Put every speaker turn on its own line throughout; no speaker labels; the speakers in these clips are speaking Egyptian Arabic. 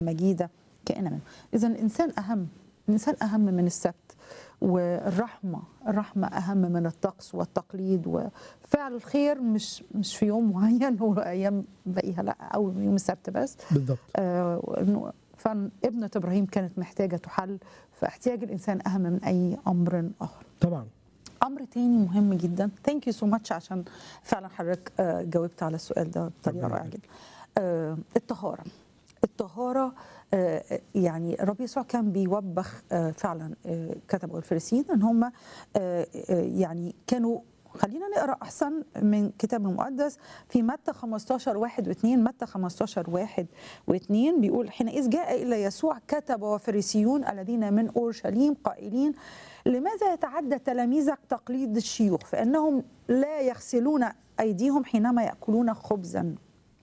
مجيدة كائنة منه إذا الإنسان أهم الإنسان أهم من السبت والرحمة الرحمة أهم من الطقس والتقليد وفعل الخير مش مش في يوم معين هو أيام باقيها لا أو يوم السبت بس
بالضبط
آه، إنه فابنة إبراهيم كانت محتاجة تحل فاحتياج الإنسان أهم من أي أمر آخر
طبعا
امر تاني مهم جدا ثانك يو سو ماتش عشان فعلا حضرتك آه، جاوبت على السؤال ده بطريقه
ربنا
رائعه جدا آه، الطهاره الطهاره آه، يعني الرب يسوع كان بيوبخ آه، فعلا آه، كتبوا الفريسيين ان هم آه، آه، يعني كانوا خلينا نقرا احسن من الكتاب المقدس في متى 15 1 و2 متى 15 1 و2 بيقول حينئذ جاء الى يسوع كتب وفريسيون الذين من اورشليم قائلين لماذا يتعدى تلاميذك تقليد الشيوخ فانهم لا يغسلون ايديهم حينما ياكلون خبزا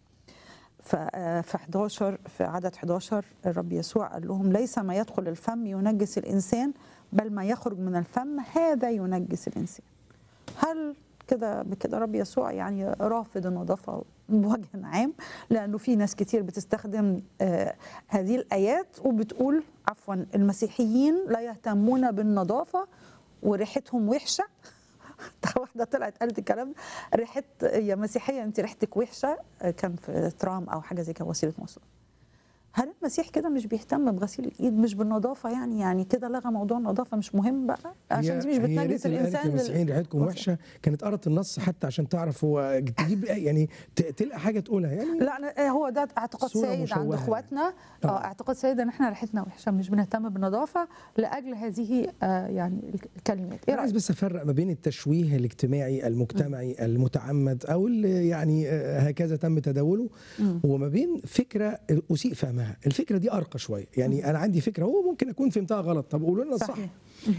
ف- آه، في 11 في عدد 11 الرب يسوع قال لهم ليس ما يدخل الفم ينجس الانسان بل ما يخرج من الفم هذا ينجس الانسان هل كده بكده رب يسوع يعني رافض النظافه بوجه عام لانه في ناس كتير بتستخدم آه هذه الايات وبتقول عفوا المسيحيين لا يهتمون بالنظافه وريحتهم وحشه واحده طلعت قالت الكلام ريحه يا مسيحيه انت ريحتك وحشه آه، كان في ترام او حاجه زي كده وسيله مواصلات هل المسيح كده مش بيهتم بغسيل الايد مش بالنظافه يعني يعني كده لغى موضوع النظافه مش مهم بقى عشان
هي-
دي مش
هي
بتنجس
ريت اللي قالت
الانسان
المسيحيين ريحتكم
وصل.
وحشه كانت قرت النص حتى عشان تعرف هو تجيب يعني ت- تلقى حاجه تقولها يعني
لا أنا- آه، هو ده اعتقاد
صورة
سائد عند
مشوهة
اخواتنا
آه.
اه اعتقاد سائد ان احنا ريحتنا وحشه مش بنهتم بالنظافه لاجل هذه آه يعني الكلمات ايه
انا عايز
رايك
بس افرق ما بين التشويه الاجتماعي المجتمعي المتعمد او اللي يعني آه، هكذا تم تداوله
مم.
وما بين فكره اسيء فهمها الفكره دي ارقى شويه يعني انا عندي فكره هو ممكن اكون فهمتها غلط طب قولوا لنا الصح
صحيح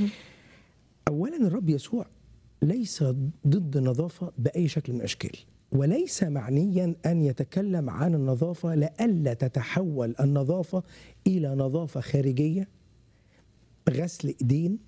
اولا الرب يسوع ليس ضد النظافه باي شكل من الاشكال وليس معنيا ان يتكلم عن النظافه لئلا تتحول النظافه الى نظافه خارجيه غسل ايدين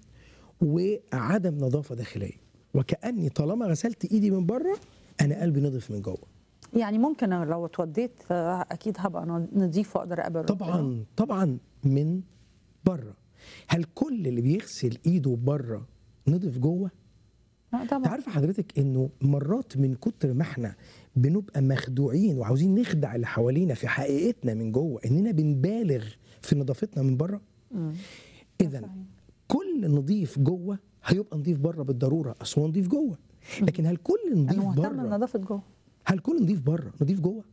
وعدم نظافه داخليه وكاني طالما غسلت ايدي من بره انا قلبي نضف من جوه
يعني ممكن لو اتوديت آه، اكيد هبقى نضيف واقدر اقبل ربنا.
طبعا طبعا من بره هل كل اللي بيغسل ايده بره نضف جوه
لا طبعا
انت عارفه حضرتك انه مرات من كتر ما احنا بنبقى مخدوعين وعاوزين نخدع اللي حوالينا في حقيقتنا من جوه اننا بنبالغ في نظافتنا من بره
مم.
اذا
صحيح.
كل نضيف جوه هيبقى نضيف بره بالضروره اصل هو نضيف جوه لكن هل كل
انا
نضيف
مهتم
بره
بنظافه جوه
هل كل نضيف بره نضيف جوه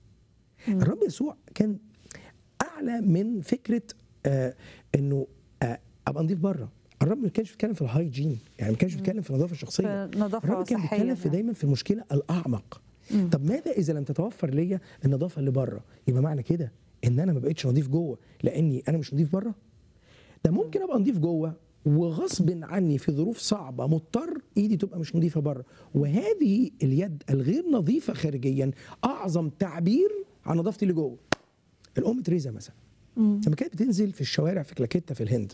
مم.
الرب يسوع كان اعلى من فكره آه انه آه ابقى نضيف بره الرب ما كانش بيتكلم في الهايجين يعني ما كانش بيتكلم في النظافه الشخصيه
في نظافه
الرب كان
صحيه
بيتكلم في
يعني.
دايما في المشكله الاعمق
مم.
طب ماذا اذا لم تتوفر ليا النظافه اللي بره يبقى معنى كده ان انا ما بقتش نظيف جوه لاني انا مش نظيف بره ده ممكن ابقى نظيف جوه وغصب عني في ظروف صعبه مضطر ايدي تبقى مش نظيفه بره وهذه اليد الغير نظيفه خارجيا اعظم تعبير عن نظافتي اللي جوه الام تريزا مثلا
مم.
لما كانت بتنزل في الشوارع في كلاكيتا في الهند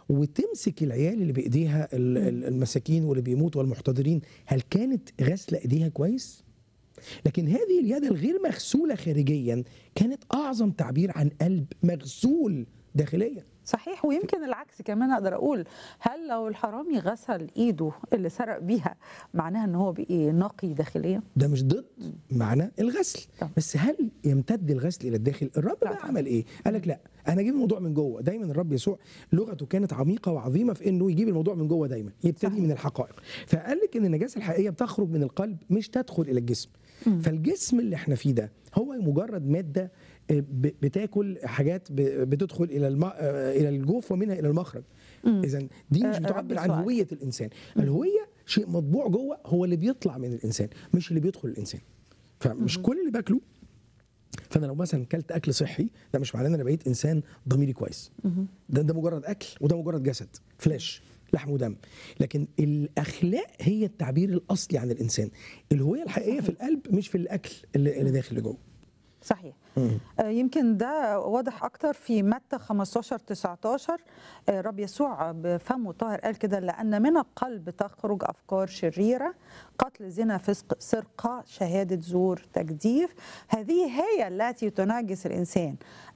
وتمسك العيال اللي بايديها ال- ال- المساكين واللي بيموتوا والمحتضرين هل كانت غاسله ايديها كويس؟ لكن هذه اليد الغير مغسوله خارجيا كانت اعظم تعبير عن قلب مغسول داخليا
صحيح ويمكن العكس كمان اقدر اقول هل لو الحرامي غسل ايده اللي سرق بيها معناها ان هو بقي نقي داخليا
ده مش ضد معنى الغسل
طبعا.
بس هل يمتد الغسل الى الداخل الرب
لا
بقى
طبعا.
عمل ايه قال لك لا انا اجيب الموضوع من جوه دايما الرب يسوع لغته كانت عميقه وعظيمه في انه يجيب الموضوع من جوه دايما يبتدي
صحيح.
من الحقائق فقال لك ان النجاسه الحقيقيه بتخرج من القلب مش تدخل الى الجسم
مم.
فالجسم اللي احنا فيه ده هو مجرد ماده آه، ب- بتاكل حاجات ب- بتدخل الى الم... آه، الى الجوف ومنها الى المخرج
مم.
اذا دي
آه،
مش
الرب
بتعبر عن
يسوع.
هويه الانسان الهويه شيء مطبوع جوه هو اللي بيطلع من الانسان مش اللي بيدخل الانسان فمش كل اللي باكله فانا لو مثلا كلت اكل صحي ده مش معناه ان انا بقيت انسان ضميري كويس
مهم.
ده ده مجرد اكل وده مجرد جسد فلاش لحم ودم لكن الاخلاق هي التعبير الاصلي عن الانسان الهويه الحقيقيه في القلب مش في الاكل اللي, اللي داخل لجوه
صحيح آه، يمكن ده واضح اكتر في متى 15 19 آه، رب يسوع بفمه الطاهر قال كده لان من القلب تخرج افكار شريره قتل زنا فسق سرقه شهاده زور تجديف هذه هي التي تنجس الانسان